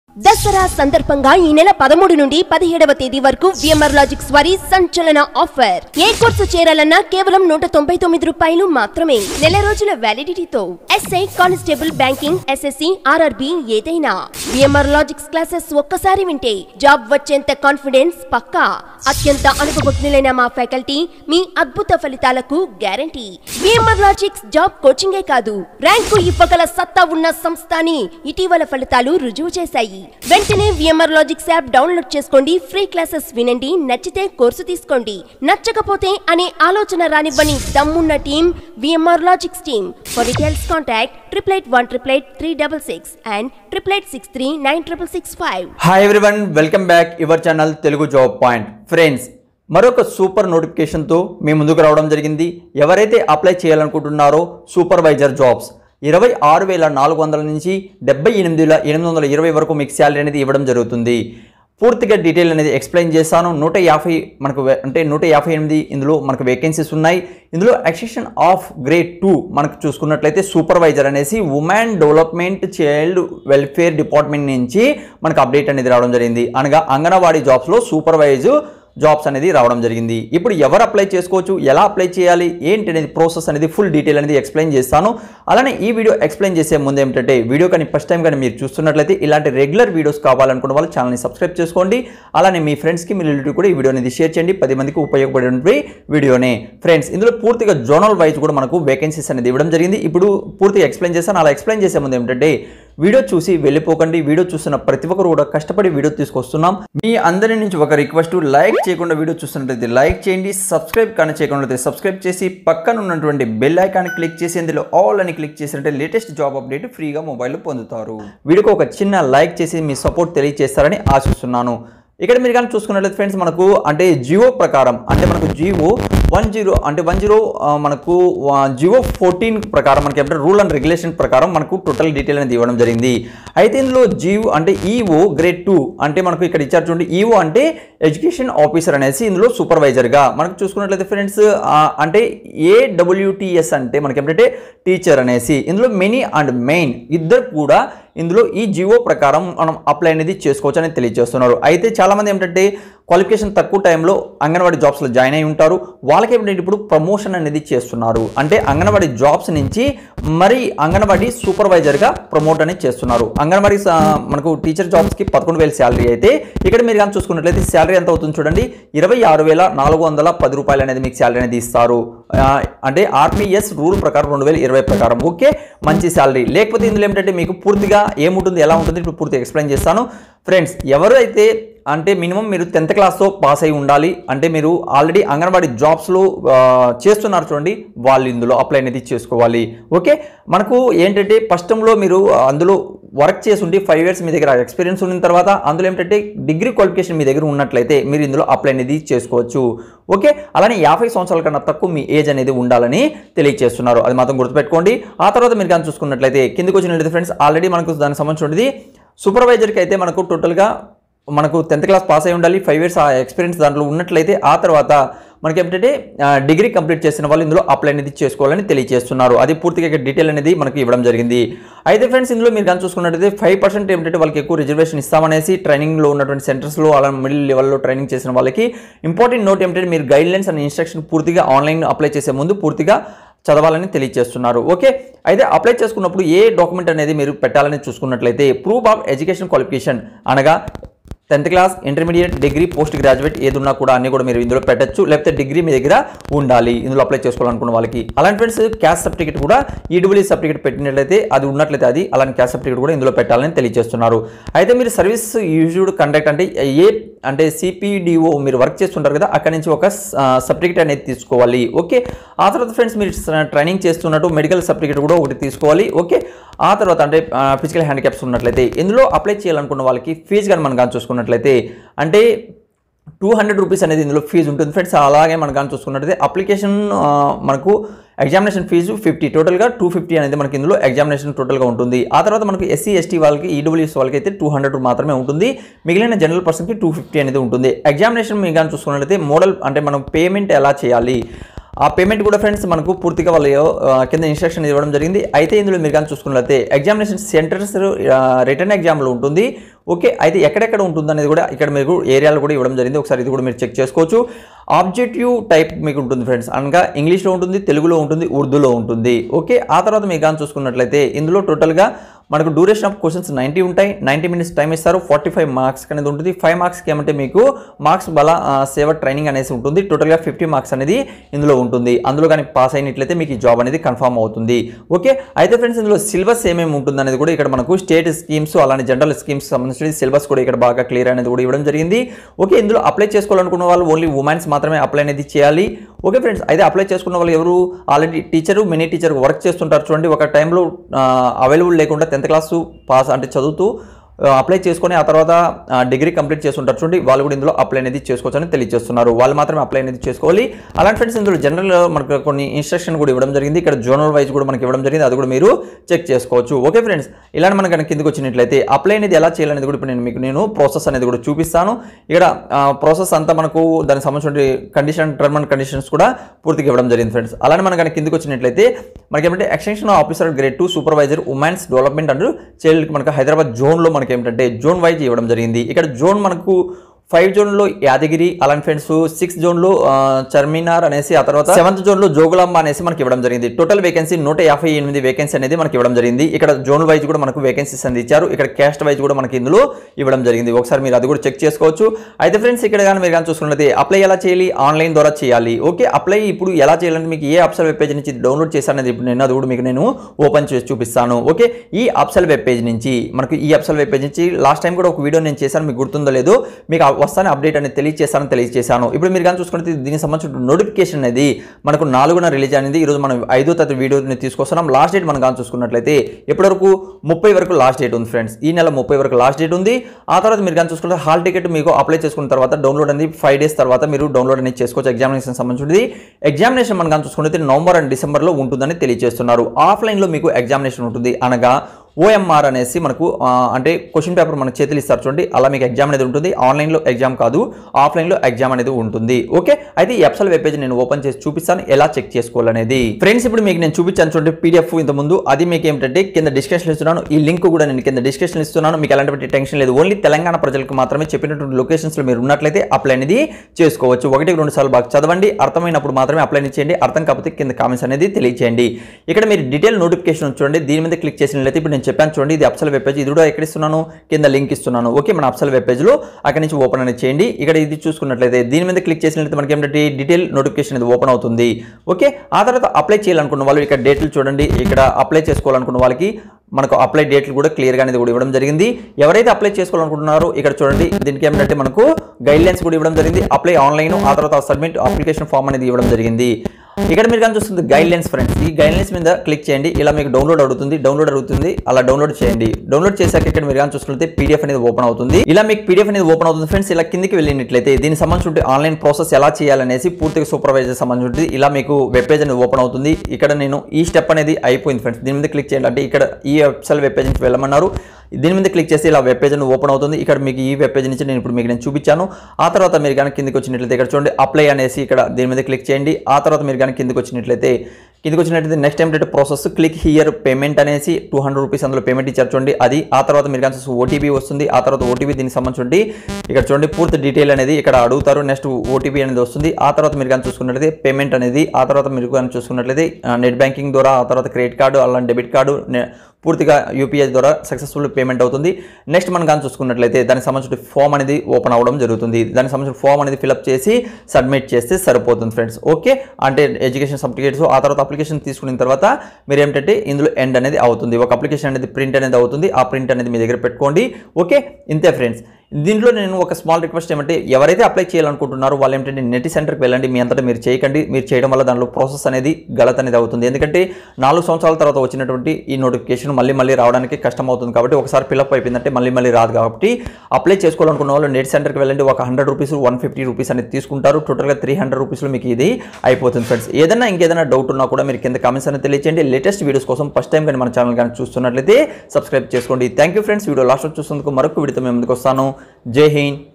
దసరా సందర్భంగా ఈ నెల పదమూడు నుండి పదిహేడవ తేదీ వరకు విఎంఆర్ లాజిక్స్ వారి సంచలన ఆఫర్ ఏ కోర్సు చేరాలన్నా కేవలం నూట తొంభై తొమ్మిది రూపాయలు మాత్రమే నెల రోజుల వ్యాలిడిటీతో SI constable banking SSC RRB ఏదైనా విఎంఆర్ లాజిక్స్ క్లాసెస్ ఒక్కసారి వింటే జాబ్ వచ్చేంత కాన్ఫిడెన్స్ పక్కా అత్యంత అనుభవజ్ఞులైన మా ఫ్యాకల్టీ మీ అద్భుత ఫలితాలకు గ్యారంటీ విఎంఆర్ లాజిక్స్ జాబ్ కోచింగే కాదు ర్యాంకు ఇవ్వగల సత్తా ఉన్న సంస్థ అని ఇటీవల ఫలితాలు రుజువు చేశాయి వెంటనే విఎంఆర్ లాజిక్స్ యాప్ డౌన్లోడ్ చేసుకోండి ఫ్రీ క్లాసెస్ వినండి నచ్చితే కోర్సు తీసుకోండి నచ్చకపోతే అనే ఆలోచన రానివ్వని దమ్మున్న team VMR logics team for details contact triple eight one triple eight three double six and triple eight six three nine triple six five hi everyone welcome back your channel Telugu job point friends మరొక super నోటిఫికేషన్తో మీ ముందుకు రావడం జరిగింది ఎవరైతే apply చేయాలనుకుంటున్నారో supervisor jobs ఇరవై ఆరు వేల నాలుగు వందల నుంచి డెబ్బై ఎనిమిది వేల ఎనిమిది వందల ఇరవై వరకు మీకు శాలరీ అనేది ఇవ్వడం జరుగుతుంది పూర్తిగా డీటెయిల్ అనేది ఎక్స్ప్లెయిన్ చేస్తాను నూట యాభై మనకు వే- అంటే నూట యాభై ఎనిమిది ఇందులో మనకు వేకెన్సీస్ ఉన్నాయి ఇందులో ఎక్సెషన్ ఆఫ్ గ్రేడ్ టూ మనకు చూసుకున్నట్లయితే సూపర్వైజర్ అనేసి women development child welfare department నుంచి మనకు అప్డేట్ అనేది రావడం జరిగింది అనగా అంగన్వాడీ జాబ్స్లో సూపర్వైజర్ జాబ్స్ అనేది రావడం జరిగింది ఇప్పుడు ఎవరు అప్లై చేసుకోవచ్చు ఎలా అప్లై చేయాలి ఏంటి అనేది ప్రాసెస్ అనేది ఫుల్ డీటెయిల్ అనేది ఎక్స్ప్లెయిన్ చేస్తాను అలానే ఈ వీడియో ఎక్స్ప్లెయిన్ చేసే ముందు ఏమిటంటే వీడియో కానీ ఫస్ట్ టైం కానీ మీరు చూస్తున్నట్లయితే ఇలాంటి రెగ్యులర్ వీడియోస్ కావాలనుకున్న వాళ్ళు ఛానల్ని సబ్స్క్రైబ్ చేసుకోండి అలానే మీ ఫ్రెండ్స్కి మీ రిలేటివ్ కూడా ఈ వీడియో అనేది షేర్ చేయండి పది మందికి ఉపయోగపడే వీడియోనే ఫ్రెండ్స్ ఇందులో పూర్తిగా జోనల్ వైజ్ కూడా మనకు వేకెన్సీస్ అనేది ఇవ్వడం జరిగింది ఇప్పుడు పూర్తిగా ఎక్స్ప్లెయిన్ చేస్తాను అలా ఎక్స్ప్లెయిన్ చేసే ముందు ఏమిటంటే వీడియో చూసి వెళ్ళిపోకండి వీడియో చూస్తున్న ప్రతి ఒక్కరు కూడా కష్టపడి వీడియో తీసుకొస్తున్నాం మీ అందరి నుంచి ఒక రిక్వెస్ట్ లైక్ చేయకుండా వీడియో చూస్తున్నట్లయితే లైక్ చేయండి సబ్స్క్రైబ్ కానీ చేయకుండా సబ్స్క్రైబ్ చేసి పక్కన ఉన్నటువంటి బెల్ ఐకాన్ క్లిక్ చేసి ఇందులో ఆల్ అని క్లిక్ చేసినట్టే లేటెస్ట్ జాబ్ అప్డేట్ ఫ్రీగా మొబైల్లో పొందుతారు వీడియోకి ఒక చిన్న లైక్ చేసి మీ సపోర్ట్ తెలియజేస్తారని ఆశిస్తున్నాను ఇక్కడ మీరు కానీ చూసుకున్నట్లయితే ఫ్రెండ్స్ మనకు అంటే జియో ప్రకారం అంటే మనకు జియో వన్ జీరో అంటే వన్ జీరో మనకు జియో ఫోర్టీన్ ప్రకారం మనకి అంటే రూల్ అండ్ రెగ్యులేషన్ ప్రకారం మనకు టోటల్ డీటెయిల్ అనేది ఇవ్వడం జరిగింది అయితే ఇందులో జియో అంటే ఈఓ గ్రేడ్ టూ అంటే మనకు ఇక్కడ ఇచ్చారు చూడండి ఈఓ అంటే ఎడ్యుకేషన్ ఆఫీసర్ అనేసి ఇందులో సూపర్వైజర్గా మనకు చూసుకున్నట్లయితే ఫ్రెండ్స్ అంటే ఏడబ్ల్యూటిఎస్ అంటే మనకి ఏంటంటే టీచర్ అనేసి ఇందులో మెనీ అండ్ మెయిన్ ఇద్దరు కూడా ఇందులో ఈ జియో ప్రకారం మనం అప్లై అనేది చేసుకోవచ్చు అని తెలియజేస్తున్నారు అయితే చాలామంది ఏంటంటే క్వాలిఫికేషన్ తక్కువ టైంలో అంగన్వాడీ జాబ్స్లో జాయిన్ అయి ఉంటారు వాళ్ళకి ఏంటంటే ఇప్పుడు ప్రమోషన్ అనేది చేస్తున్నారు అంటే అంగన్వాడీ జాబ్స్ నుంచి మరి అంగన్వాడీ సూపర్వైజర్గా ప్రమోట్ అనేది చేస్తున్నారు అంగన్వాడీ స- మనకు టీచర్ జాబ్స్కి పదకొండు వేల శాలరీ అయితే ఇక్కడ మీరు కానీ చూసుకున్నట్లయితే శాలరీ ఎంత అవుతుంది చూడండి ఇరవై ఆరు వేల నాలుగు వందల పది రూపాయలు అనేది మీకు శాలరీ అనేది ఇస్తారు ఆ, అంటే ఆర్పిఎస్ రూల్ ప్రకారం రెండు వేల ఇరవై ప్రకారం ఓకే మంచి శాలరీ లేకపోతే ఇందులో ఏమిటంటే మీకు పూర్తిగా ఏముంటుంది ఎలా ఉంటుంది ఇప్పుడు పూర్తిగా ఎక్స్ప్లెయిన్ చేస్తాను ఫ్రెండ్స్ ఎవరైతే అంటే మినిమం మీరు టెన్త్ క్లాస్తో పాస్ అయి ఉండాలి అంటే మీరు ఆల్రెడీ అంగన్వాడీ జాబ్స్లో ఆ, చేస్తున్నారు చూడండి వాళ్ళు ఇందులో అప్లై అనేది చేసుకోవాలి ఓకే మనకు ఏంటంటే ఫస్ట్లో మీరు అందులో వర్క్ చేసి ఉండి ఫైవ్ ఇయర్స్ మీ దగ్గర ఎక్స్పీరియన్స్ ఉన్న తర్వాత అందులో ఏంటంటే డిగ్రీ క్వాలిఫికేషన్ మీ దగ్గర ఉన్నట్లయితే మీరు ఇందులో అప్లై అనేది చేసుకోవచ్చు ఓకే అలానే యాభై సంవత్సరాల కన్నా తక్కువ మీ ఏజ్ అనేది ఉండాలని తెలియజేస్తున్నారు అది మాత్రం గుర్తుపెట్టుకోండి ఆ తర్వాత మీరు కానీ చూసుకున్నట్లయితే కిందకి వచ్చినట్లయితే ఫ్రెండ్స్ ఆల్రెడీ మనకు దానికి సంబంధించినది సూపర్వైజర్కి అయితే మనకు టోటల్గా మనకు టెన్త్ క్లాస్ పాస్ అయి ఉండాలి ఫైవ్ ఇయర్స్ ఆ ఎక్స్పీరియన్స్ దాంట్లో ఉన్నట్లయితే ఆ తర్వాత మనకి ఏంటంటే ఆ, డిగ్రీ కంప్లీట్ చేసిన వాళ్ళు ఇందులో అప్లై అనేది చేసుకోవాలని తెలియజేస్తున్నారు అది పూర్తిగా ఇక్కడ డీటెయిల్ అనేది మనకి ఇవ్వడం జరిగింది అయితే ఫ్రెండ్స్ ఇందులో మీరు కానీ చూసుకున్నట్లయితే ఫైవ్ పర్సెంట్ ఏంటంటే వాళ్ళకి ఎక్కువ రిజర్వేషన్ ఇస్తామనేసి ట్రైనింగ్లో ఉన్నటువంటి సెంటర్స్లో అలా మిడిల్ లెవెల్లో ట్రైనింగ్ చేసిన వాళ్ళకి ఇంపార్టెంట్ నోట్ ఏమిటంటే మీరు గైడ్ లైన్స్ అండ్ ఇన్స్ట్రక్షన్ పూర్తిగా ఆన్లైన్ అప్లై చేసే ముందు పూర్తిగా చదవాలని తెలియజేస్తున్నారు ఓకే అయితే అప్లై చేసుకున్నప్పుడు ఏ డాక్యుమెంట్ అనేది మీరు పెట్టాలని చూసుకున్నట్లయితే ప్రూఫ్ ఆఫ్ ఎడ్యుకేషన్ క్వాలిఫికేషన్ అనగా tenth class intermediate degree post graduate ఏది ఉన్నా కూడా అన్ని కూడా మీరు ఇందులో పెట్టచ్చు లేకపోతే డిగ్రీ మీ దగ్గర ఉండాలి ఇందులో అప్లై చేసుకోవాలనుకున్న వాళ్ళకి అలాంటి ఫ్రెండ్స్ క్యాస్ట్ సర్టిఫికేట్ కూడా ఈడబ్ల్యూ సర్టిఫికేట్ పెట్టినట్లయితే అది ఉన్నట్లయితే అది అలాంటి క్యాస్ట్ సర్టిఫికేట్ కూడా ఇందులో పెట్టాలని తెలియజేస్తున్నారు అయితే మీరు సర్వీస్ యూజ్డ్ కండక్ట్ అంటే ఏ అంటే సిపిడిఓ మీరు వర్క్ చేస్తుంటారు కదా అక్కడి నుంచి ఒక సర్టిఫికేట్ అనేది తీసుకోవాలి ఓకే ఆ తర్వాత ఫ్రెండ్స్ మీరు ట్రైనింగ్ చేస్తున్నట్టు మెడికల్ సర్టిఫికేట్ కూడా ఒకటి తీసుకోవాలి ఓకే ఆ తర్వాత అంటే ఫిజికల్ హ్యాండిక్యాప్స్ ఉన్నట్లయితే ఇందులో అప్లై చేయాలనుకున్న వాళ్ళకి ఫీజు కానీ మనం కానీ చూసుకున్నట్లయితే అంటే టూ హండ్రెడ్ రూపీస్ అనేది ఇందులో ఫీజు ఉంటుంది ఫ్రెండ్స్ అలాగే మనం కానీ చూసుకున్నట్లయితే అప్లికేషన్ ఆ, మనకు ఎగ్జామినేషన్ ఫీజు ఫిఫ్టీ టోటల్గా టూ ఫిఫ్టీ అనేది మనకి ఇందులో ఎగ్జామినేషన్ టోటల్గా ఉంటుంది ఆ తర్వాత మనకు ఎస్సీ ఎస్టీ వాళ్ళకి ఈడబ్ల్యూఎస్ వాళ్ళకి అయితే టూ హండ్రెడ్ మాత్రమే ఉంటుంది మిగిలిన జనరల్ పర్సన్కి టూ ఫిఫ్టీ అనేది ఉంటుంది ఎగ్జామినేషన్ మీరు కానీ చూసుకున్నట్లయితే మోడల్ అంటే మనం పేమెంట్ ఎలా చేయాలి ఆ పేమెంట్ కూడా ఫ్రెండ్స్ మనకు పూర్తిగా వాళ్ళు ఆ, కింద ఇన్స్ట్రక్షన్ ఇవ్వడం జరిగింది అయితే ఇందులో మీరు కానీ చూసుకున్నట్లయితే ఎగ్జామినేషన్ సెంటర్స్ రిటర్న్ ఎగ్జామ్లో ఉంటుంది ఓకే అయితే ఎక్కడెక్కడ ఉంటుంది అనేది కూడా ఇక్కడ మీకు ఏరియాలు కూడా ఇవ్వడం జరిగింది ఒకసారి ఇది కూడా మీరు చెక్ చేసుకోవచ్చు ఆబ్జెక్టివ్ టైప్ మీకు ఉంటుంది ఫ్రెండ్స్ అనగా ఇంగ్లీష్లో ఉంటుంది తెలుగులో ఉంటుంది ఉర్దూలో ఉంటుంది ఓకే ఆ తర్వాత మీరు కానీ చూసుకున్నట్లయితే ఇందులో టోటల్గా మనకు డ్యూరేషన్ ఆఫ్ క్వశ్చన్స్ నైంటీ ఉంటాయి నైంటీ మినిట్స్ టైం ఇస్తారు ఫార్టీ ఫైవ్ మార్క్స్ అనేది ఉంటుంది ఫైవ్ మార్క్స్కి ఏమంటే మీకు మార్క్స్ బల సేవ ట్రైనింగ్ అనేసి ఉంటుంది టోటల్గా ఫిఫ్టీ మార్క్స్ అనేది ఇందులో ఉంటుంది అందులో కానీ పాస్ అయినట్లయితే మీకు ఈ జాబ్ అనేది కన్ఫర్మ్ అవుతుంది ఓకే అయితే ఫ్రెండ్స్ ఇందులో సిలబస్ ఏమేమి ఉంటుంది అనేది కూడా ఇక్కడ మనకు స్టేట్ స్కీమ్స్ అలానే జనరల్ స్కీమ్స్ సంబంధించిన సిలబస్ కూడా ఇక్కడ బాగా క్లియర్ అనేది కూడా ఇవ్వడం జరిగింది ఓకే ఇందులో అప్లై చేసుకోవాలనుకున్న వాళ్ళు ఓన్లీ ఉమెన్స్ మాత్రమే అప్లై అనేది చేయాలి ఓకే ఫ్రెండ్స్ అయితే అప్లై చేసుకున్న వాళ్ళు ఎవరు already teacher mini teacher work చేస్తుంటారు చూడండి ఒక టైంలో అవైలబుల్ లేకుండా టెన్త్ క్లాస్ పాస్ అంటే చదువుతూ అప్లై చేసుకొని ఆ తర్వాత డిగ్రీ కంప్లీట్ చేస్తుంటారు చూడండి వాళ్ళు కూడా ఇందులో అప్లై అనేది చేసుకోవచ్చు అని తెలియజేస్తున్నారు వాళ్ళు మాత్రమే అప్లై అనేది చేసుకోవాలి అలాంటి ఫ్రెండ్స్ ఇందులో జనరల్ మనకు కొన్ని ఇన్స్ట్రక్షన్ కూడా ఇవ్వడం జరిగింది ఇక్కడ జోనల్ వైజ్ కూడా మనకి ఇవ్వడం జరిగింది అది కూడా మీరు చెక్ చేసుకోవచ్చు ఓకే ఫ్రెండ్స్ ఇలాంటి మనకి కనుక కిందకి వచ్చినట్లయితే అప్లై అనేది ఎలా చేయాలనేది కూడా ఇప్పుడు నేను మీకు నేను ప్రాసెస్ అనేది కూడా చూపిస్తాను ఇక్కడ ప్రాసెస్ అంతా మనకు దానికి సంబంధించిన కండిషన్ టర్మ్ అండ్ కండిషన్స్ కూడా పూర్తిగా ఇవ్వడం జరిగింది ఫ్రెండ్స్ అలానే మనం కనుక కిందకి వచ్చినట్లయితే మనకి ఏమంటే extension officer grade two supervisor womens development and child మనకు హైదరాబాద్ జోన్లో మనకి ఏమిటంటే జోన్ వైజ్ ఇవ్వడం జరిగింది ఇక్కడ జోన్ మనకు ఫైవ్ జోన్లో యాదగిరి అలాంటి ఫ్రెండ్స్ సిక్స్ జోన్లో ఆ, చర్మినార్ అనేసి ఆ తర్వాత సెవెంత్ జోన్లో జోగులాంబ అనేసి మనకి ఇవ్వడం జరిగింది టోటల్ వేకెన్సీ నూట యాభై ఎనిమిది వేకెన్సీ అనేది మనకి ఇవ్వడం జరిగింది ఇక్కడ జోన్ వైజ్ కూడా మనకు వేకెన్సీస్ అనేది ఇచ్చారు ఇక్కడ క్యాస్ట్ వైజ్ కూడా మనకి ఇందులో ఇవ్వడం జరిగింది ఒకసారి మీరు అది కూడా చెక్ చేసుకోవచ్చు అయితే ఫ్రెండ్స్ ఇక్కడ కానీ మీరు కానీ చూసుకున్నట్లయితే అప్లై ఎలా చేయాలి ఆన్లైన్ ద్వారా చేయాలి ఓకే అప్లై ఇప్పుడు ఎలా చేయాలంటే మీకు ఏ అప్సల్ వెబ్ పేజ్ నుంచి డౌన్లోడ్ చేశానది ఇప్పుడు నేను అది కూడా మీకు నేను ఓపెన్ చేసి చూపిస్తాను ఓకే ఈ అప్సల్ వెబ్ పేజ్ నుంచి మనకు ఈ అప్సల్ వెబ్ పేజ్ నుంచి లాస్ట్ టైం కూడా ఒక వీడియో నేను చేశాను మీకు గుర్తుందో లేదో మీకు ఆ వస్తానే అప్డేట్ అనేది తెలియజేస్తాను తెలియజేశాను ఇప్పుడు మీరు కానీ చూసుకుంటే దీనికి సంబంధించిన నోటిఫికేషన్ అనేది మనకు నాలుగున రిలీజ్ అనేది ఈరోజు మనం ఐదో తరగతి వీడియోని తీసుకొస్తున్నాం లాస్ట్ డేట్ మనం కానీ చూసుకున్నట్లయితే ఎప్పటివరకు ముప్పై వరకు లాస్ట్ డేట్ ఉంది ఫ్రెండ్స్ ఈ నెల ముప్పై వరకు లాస్ట్ డేట్ ఉంది ఆ తర్వాత మీరు కానీ చూసుకుంటే హాల్ టికెట్ మీకు అప్లై చేసుకున్న తర్వాత డౌన్లోడ్ అనేది ఫైవ్ డేస్ తర్వాత మీరు డౌన్లోడ్ అనేది చేసుకోవచ్చు ఎగ్జామినేషన్ సంబంధించింది ఎగ్జామినేషన్ మనం కానీ చూసుకుంటే నవంబర్ అండ్ డిసెంబర్లో ఉంటుందని తెలియజేస్తున్నారు ఆఫ్లైన్లో మీకు ఎగ్జామినేషన్ ఉంటుంది అనగా ఓఎంఆర్ అనేసి మనకు ఆ, అంటే క్వశ్చన్ పేపర్ మనకు చేతులు ఇస్తారు చూడండి అలా మీకు ఎగ్జామ్ అనేది ఉంటుంది ఆన్లైన్లో ఎగ్జామ్ కాదు ఆఫ్లైన్లో ఎగ్జామ్ అనేది ఉంటుంది ఓకే అయితే ఈ ఎప్సల్ వెబ్ పేజ్ నేను ఓపెన్ చేసి చూపిస్తాను ఎలా చెక్ చేసుకోవాలనేది ఫ్రెండ్స్ ఇప్పుడు మీకు నేను చూపించాను చూడండి పీడిఎఫ్ ఇంత ముందు అది మీకు ఏమిటంటే కింద డిస్క్రిప్షన్ ఇస్తున్నాను ఈ లింక్ కూడా నేను కింద డిస్క్రిప్షన్ ఇస్తున్నాను మీకు ఎలాంటి టెన్షన్ లేదు ఓన్లీ తెలంగాణ ప్రజలకు మాత్రమే చెప్పినటువంటి లొకేషన్స్లో మీరు ఉన్నట్లయితే అప్లై అనేది చేసుకోవచ్చు ఒకటి రెండు సార్లు బాగా చదవండి అర్థమైనప్పుడు మాత్రమే అప్లై అనేది చేయండి అర్థం కాకపోతే కింద కామెంట్స్ అనేది తెలియచేయండి ఇక్కడ మీరు డీటెయిల్ నోటిఫికేషన్ చూడండి దీని మీద క్లిక్ చేసినట్లయితే ఇప్పుడు నేను చెప్పాను చూడండి ఇది అప్సల్ వెబ్ పేజ్ ఇది కూడా ఎక్కడ ఇస్తున్నాను కింద లింక్ ఇస్తున్నాను ఓకే మన అప్సల్ వెబ్ పేజ్లో అక్కడి నుంచి ఓపెన్ అనేది చేయండి ఇక్కడ ఇది చూసుకున్నట్లయితే దీని మీద క్లిక్ చేసినట్లయితే మనకి ఏంటంటే డీటెయిల్ నోటిఫికేషన్ ఇది ఓపెన్ అవుతుంది ఓకే ఆ తర్వాత అప్లై చేయాలనుకున్న వాళ్ళు ఇక్కడ డేట్లు చూడండి ఇక్కడ అప్లై చేసుకోవాలనుకున్న వాళ్ళకి మనకు అప్లై డేట్లు కూడా క్లియర్గా అనేది కూడా ఇవ్వడం జరిగింది ఎవరైతే అప్లై చేసుకోవాలనుకుంటున్నారో ఇక్కడ చూడండి దీనికి ఏమిటంటే మనకు గైడ్ లైన్స్ కూడా ఇవ్వడం జరిగింది అప్లై ఆన్లైన్ ఆ తర్వాత సబ్మిట్ అప్లికేషన్ ఫామ్ అనేది ఇవ్వడం జరిగింది ఇక్కడ మీరు కానీ చూస్తుంది గైడ్ లైన్స్ ఫ్రెండ్స్ ఈ గైడ్ లైన్స్ మీద క్లిక్ చేయండి ఇలా మీకు డౌన్లోడ్ అడుగుతుంది డౌన్లోడ్ అడుగుతుంది అలా డౌన్లోడ్ చేయండి డౌన్లోడ్ చేశాక ఇక్కడ మీరు కానీ చూసుకుంటే పీడిఎఫ్ అనేది ఓపెన్ అవుతుంది ఇలా మీకు పీడిఎఫ్ అనేది ఓపెన్ అవుతుంది ఫ్రెండ్స్ ఇలా కిందికి వెళ్ళినట్లయితే దీనికి సంబంధించి ఆన్లైన్ ప్రాసెస్ ఎలా చేయాలనేసి పూర్తిగా సూపర్వైజర్ సంబంధించి ఇలా మీకు వెబ్ పేజ్ అనేది ఓపెన్ అవుతుంది ఇక్కడ నేను ఈ స్టెప్ అనేది అయిపోయింది ఫ్రెండ్స్ దీని మీద క్లిక్ చేయాలి అంటే ఇక్కడ ఈ వెబ్సైట్ వెబ్ పేజ్ నుంచి వెళ్ళమన్నారు దీని మీద క్లిక్ చేసి ఇలా వెబ్ పేజ్ అనేది ఓపెన్ అవుతుంది ఇక్కడ మీకు ఈ వెబ్ పేజ్ నుంచి నేను ఇప్పుడు మీకు నేను చూపించాను ఆ తర్వాత మీరు కానీ కిందకి వచ్చినట్లయితే ఇక్కడ చూడండి అప్లై అనేసి ఇక్కడ దీని మీద క్లిక్ చేయండి ఆ తర్వాత మీరు కానీ కిందకి వచ్చినట్లయితే కిందకి వచ్చినట్లయితే నెక్స్ట్ ఏంటంటే ప్రాసెస్ క్లిక్ హియర్ పేమెంట్ అనేసి టూ హండ్రెడ్ రూపీస్ అందులో పేమెంట్ ఇచ్చారు చూడండి అది ఆ తర్వాత మీరు కానీ ఓటీపీ వస్తుంది ఆ తర్వాత ఓటీపీ దీనికి సంబంధించి ఇక్కడ చూడండి పూర్తి డీటెయిల్ అనేది ఇక్కడ అడుగుతారు నెక్స్ట్ ఓటీపీ అనేది వస్తుంది ఆ తర్వాత మీరు కానీ చూసుకున్నట్లయితే పేమెంట్ అనేది ఆ తర్వాత మీరు కానీ చూసుకున్నట్లయితే నెట్ బ్యాంకింగ్ ద్వారా ఆ తర్వాత క్రెడిట్ కార్డు అలాంటి డెబిట్ కార్డు నె- పూర్తిగా యూపీఐ ద్వారా సక్సెస్ఫుల్ పేమెంట్ అవుతుంది నెక్స్ట్ మనం కానీ చూసుకున్నట్లయితే దానికి సంబంధించిన ఫామ్ అనేది ఓపెన్ అవ్వడం జరుగుతుంది దానికి సంబంధించిన ఫామ్ అనేది ఫిల్అప్ చేసి సబ్మిట్ చేస్తే సరిపోతుంది ఫ్రెండ్స్ ఓకే అంటే ఎడ్యుకేషన్ సర్టిఫికేట్స్ ఆ తర్వాత అప్లికేషన్ తీసుకున్న తర్వాత మీరు ఏంటంటే ఇందులో ఎండ్ అనేది అవుతుంది ఒక అప్లికేషన్ అనేది ప్రింట్ అనేది అవుతుంది ఆ ప్రింట్ అనేది మీ దగ్గర పెట్టుకోండి ఓకే ఇంతే ఫ్రెండ్స్ దీంట్లో నేను ఒక స్మాల్ రిక్వెస్ట్ ఏమంటే ఎవరైతే అప్లై చేయాలనుకుంటున్నారో వాళ్ళు ఏంటంటే నెట్ సెంటర్కి వెళ్ళండి మీ అంతటా మీరు చేయకండి మీరు చేయడం వల్ల దాంట్లో ప్రాసెస్ అనేది గలత్ అనేది అవుతుంది ఎందుకంటే నాలుగు సంవత్సరాల తర్వాత వచ్చినటువంటి ఈ నోటిఫికేషన్ మళ్ళీ మళ్ళీ రావడానికి కష్టం అవుతుంది కాబట్టి ఒకసారి ఫిల్అప్ అయిపోయిందంటే మళ్ళీ మళ్ళీ రాదు కాబట్టి అప్లై చేసుకోవాలనుకున్న వాళ్ళు నెట్ సెంటర్కి వెళ్ళండి ఒక hundred rupees one fifty rupees అనేది తీసుకుంటారు టోటల్గా త్రీ హండ్రెడ్ రూపీస్లో మీకు ఇది అయిపోతుంది ఫ్రెండ్స్ ఏదైనా ఇంకేదైనా డౌట్ ఉన్నా కూడా మీరు కింద కామెంట్స్ అనేది తెలియచేయండి లేటెస్ట్ వీడియోస్ కోసం ఫస్ట్ టైం కానీ మన ఛానల్ కానీ చూస్తున్నట్లయితే సబ్స్క్రైబ్ చేసుకోండి thank you friends video last చూసినందుకు మరొక వీడియోతో మేము ముందుకు వస్తాను జై హింద్